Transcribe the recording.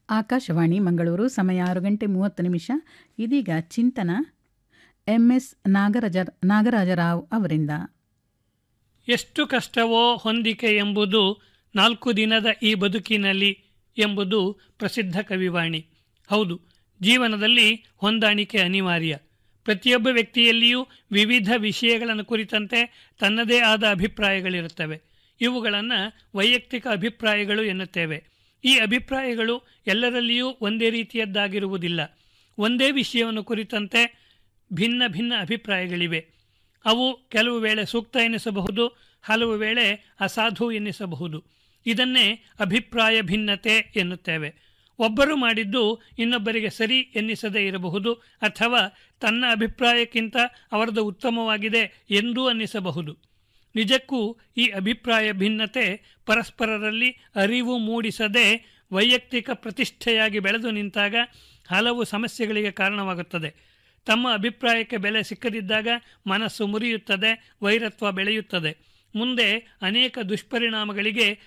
ಆಕಾಶವಾಣಿ ಮಂಗಳೂರು ಸಮಯ ಆರು ಗಂಟೆ ಮೂವತ್ತು ನಿಮಿಷ ಇದೀಗ ಚಿಂತನ ಎಂ ಎಸ್ ನಾಗರಾಜ ನಾಗರಾಜರಾವ್ ಅವರಿಂದ ಎಷ್ಟು ಕಷ್ಟವೋ ಹೊಂದಿಕೆ ಎಂಬುದು ನಾಲ್ಕು ದಿನದ ಈ ಬದುಕಿನಲ್ಲಿ ಎಂಬುದು ಪ್ರಸಿದ್ಧ ಕವಿವಾಣಿ ಹೌದು ಜೀವನದಲ್ಲಿ ಹೊಂದಾಣಿಕೆ ಅನಿವಾರ್ಯ ಪ್ರತಿಯೊಬ್ಬ ವ್ಯಕ್ತಿಯಲ್ಲಿಯೂ ವಿವಿಧ ವಿಷಯಗಳನ್ನು ಕುರಿತಂತೆ ತನ್ನದೇ ಆದ ಅಭಿಪ್ರಾಯಗಳಿರುತ್ತವೆ ಇವುಗಳನ್ನು ವೈಯಕ್ತಿಕ ಅಭಿಪ್ರಾಯಗಳು ಎನ್ನುತ್ತೇವೆ ಈ ಅಭಿಪ್ರಾಯಗಳು ಎಲ್ಲರಲ್ಲಿಯೂ ಒಂದೇ ರೀತಿಯದ್ದಾಗಿರುವುದಿಲ್ಲ ಒಂದೇ ವಿಷಯವನ್ನು ಕುರಿತಂತೆ ಭಿನ್ನ ಭಿನ್ನ ಅಭಿಪ್ರಾಯಗಳಿವೆ ಅವು ಕೆಲವು ವೇಳೆ ಸೂಕ್ತ ಎನ್ನಿಸಬಹುದು ಹಲವು ವೇಳೆ ಅಸಾಧು ಎನ್ನಿಸಬಹುದು ಇದನ್ನೇ ಅಭಿಪ್ರಾಯ ಭಿನ್ನತೆ ಎನ್ನುತ್ತೇವೆ ಒಬ್ಬರು ಮಾಡಿದ್ದು ಇನ್ನೊಬ್ಬರಿಗೆ ಸರಿ ಎನ್ನಿಸದೇ ಇರಬಹುದು ಅಥವಾ ತನ್ನ ಅಭಿಪ್ರಾಯಕ್ಕಿಂತ ಅವರದು ಉತ್ತಮವಾಗಿದೆ ಎಂದೂ ಅನ್ನಿಸಬಹುದು ನಿಜಕ್ಕೂ ಈ ಅಭಿಪ್ರಾಯ ಭಿನ್ನತೆ ಪರಸ್ಪರರಲ್ಲಿ ಅರಿವು ಮೂಡಿಸದೆ ವೈಯಕ್ತಿಕ ಪ್ರತಿಷ್ಠೆಯಾಗಿ ಬೆಳೆದು ನಿಂತಾಗ ಹಲವು ಸಮಸ್ಯೆಗಳಿಗೆ ಕಾರಣವಾಗುತ್ತದೆ ತಮ್ಮ ಅಭಿಪ್ರಾಯಕ್ಕೆ ಬೆಲೆ ಸಿಕ್ಕದಿದ್ದಾಗ ಮನಸ್ಸು ಮುರಿಯುತ್ತದೆ ವೈರತ್ವ ಬೆಳೆಯುತ್ತದೆ ಮುಂದೆ ಅನೇಕ ದುಷ್ಪರಿಣಾಮಗಳಿಗೆ